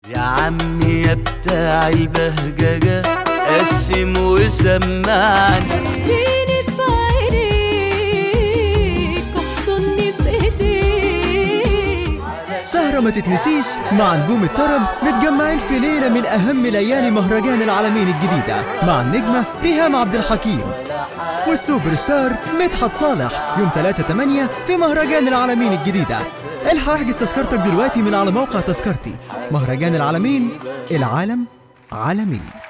يا عمي يا بتاع البهججة قسم وسمعني خبيني في عينيك واحضني بايديك سهرة ما تتنسيش مع نجوم الطرب متجمعين في ليلة من أهم ليالي مهرجان العالمين الجديدة مع النجمة ريهام عبد الحكيم والسوبر ستار مدحت صالح يوم 3 8 في مهرجان العالمين الجديدة الحق احجز تذكرتك دلوقتي من على موقع تذكرتي مهرجان العالمين العالم عالمين